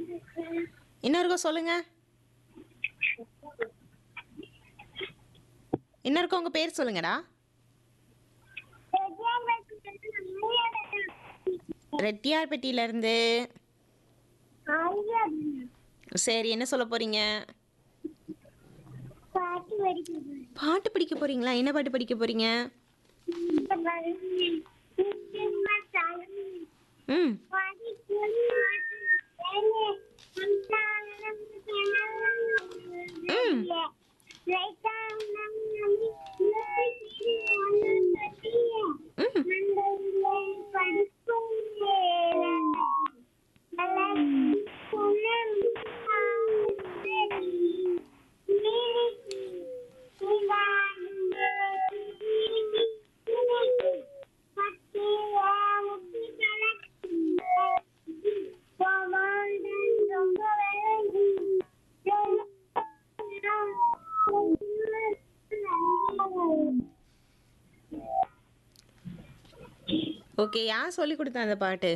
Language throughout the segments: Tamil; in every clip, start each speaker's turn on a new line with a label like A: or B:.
A: இன்னொருக்கா சொல்லுங்க இன்னொருக்கா உங்க பேர் சொல்லுங்கடா ரெட்டியார்பட்டியில இருந்து சரி என்ன சொல்ல போறீங்க
B: பாட்டு படிக்கிறது
A: பாட்டு படிக்க போறீங்களா என்ன பாட்டு படிக்க போறீங்க ம் ம். ம் ஓகே யார் சொல்லி கொடுத்தா அந்த பாட்டு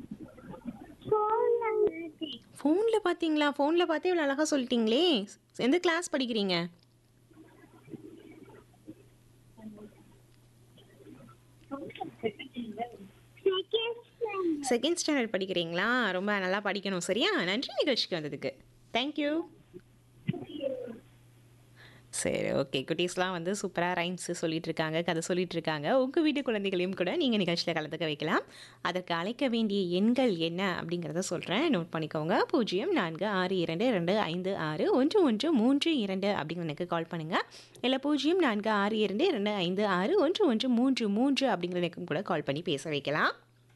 A: ஃபோனில் பார்த்தீங்களா ஃபோனில் பார்த்தே இவ்வளோ அழகாக சொல்லிட்டீங்களே எந்த கிளாஸ் படிக்கிறீங்க செகண்ட் ஸ்டாண்டர்ட் படிக்கிறீங்களா ரொம்ப நல்லா படிக்கணும் சரியா நன்றி நிகழ்ச்சிக்கு வந்ததுக்கு தேங்க்யூ சரி ஓகே குட்டீஸ்லாம் வந்து சூப்பராக ரைம்ஸு சொல்லிட்டு இருக்காங்க கதை சொல்லிட்டு இருக்காங்க உங்கள் வீட்டு குழந்தைகளையும் கூட நீங்கள் நிகழ்ச்சியில் கலந்துக்க வைக்கலாம் அதற்கு அழைக்க வேண்டிய எண்கள் என்ன அப்படிங்கிறத சொல்கிறேன் நோட் பண்ணிக்கோங்க பூஜ்ஜியம் நான்கு ஆறு இரண்டு ரெண்டு ஐந்து ஆறு ஒன்று ஒன்று மூன்று இரண்டு அப்படிங்கிற எனக்கு கால் பண்ணுங்கள் இல்லை பூஜ்ஜியம் நான்கு ஆறு இரண்டு ரெண்டு ஐந்து ஆறு ஒன்று ஒன்று மூன்று மூன்று அப்படிங்கிற எனக்கும் கூட கால் பண்ணி பேச வைக்கலாம்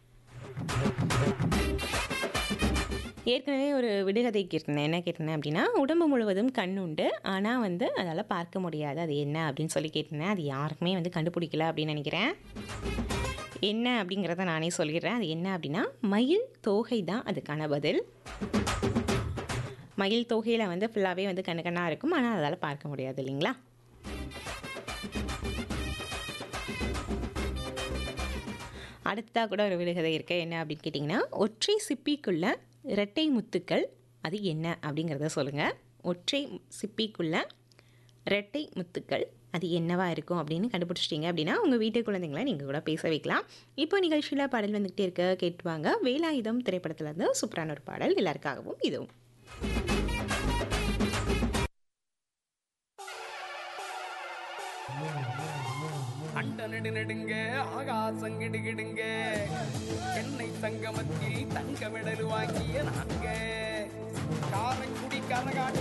A: ஏற்கனவே ஒரு விடுகதை கேட்டிருந்தேன் என்ன கேட்டிருந்தேன் அப்படின்னா உடம்பு முழுவதும் கண் உண்டு ஆனால் வந்து அதால் பார்க்க முடியாது அது என்ன அப்படின்னு சொல்லி கேட்டிருந்தேன் அது யாருக்குமே வந்து கண்டுபிடிக்கல அப்படின்னு நினைக்கிறேன் என்ன அப்படிங்கிறத நானே சொல்லிடுறேன் அது என்ன அப்படின்னா மயில் தோகை தான் அதுக்கான பதில் மயில் தொகையில் வந்து ஃபுல்லாகவே வந்து கண்ணு கண்ணாக இருக்கும் ஆனால் அதால் பார்க்க முடியாது இல்லைங்களா அடுத்ததாக கூட ஒரு விடுகதை இருக்கு என்ன அப்படின்னு கேட்டிங்கன்னா ஒற்றை சிப்பிக்குள்ள இரட்டை முத்துக்கள் அது என்ன அப்படிங்கிறத சொல்லுங்கள் ஒற்றை சிப்பிக்குள்ள இரட்டை முத்துக்கள் அது என்னவா இருக்கும் அப்படின்னு கண்டுபிடிச்சிட்டிங்க அப்படின்னா உங்கள் வீட்டு குழந்தைங்களை நீங்கள் கூட பேச வைக்கலாம் இப்போ நிகழ்ச்சியில் பாடல் வந்துக்கிட்டே இருக்க கேட்டுவாங்க வேலாயுதம் திரைப்படத்துல இருந்து சூப்பரான ஒரு பாடல் எல்லாருக்காகவும் இதுவும்
C: அண்ட நெடு நெடுங்க ஆகாசம் கிடுகிடுங்க சென்னை சங்கமத்தில் தங்க மெடல் வாங்கிய நாங்க காரைக்குடி கரகாட்ட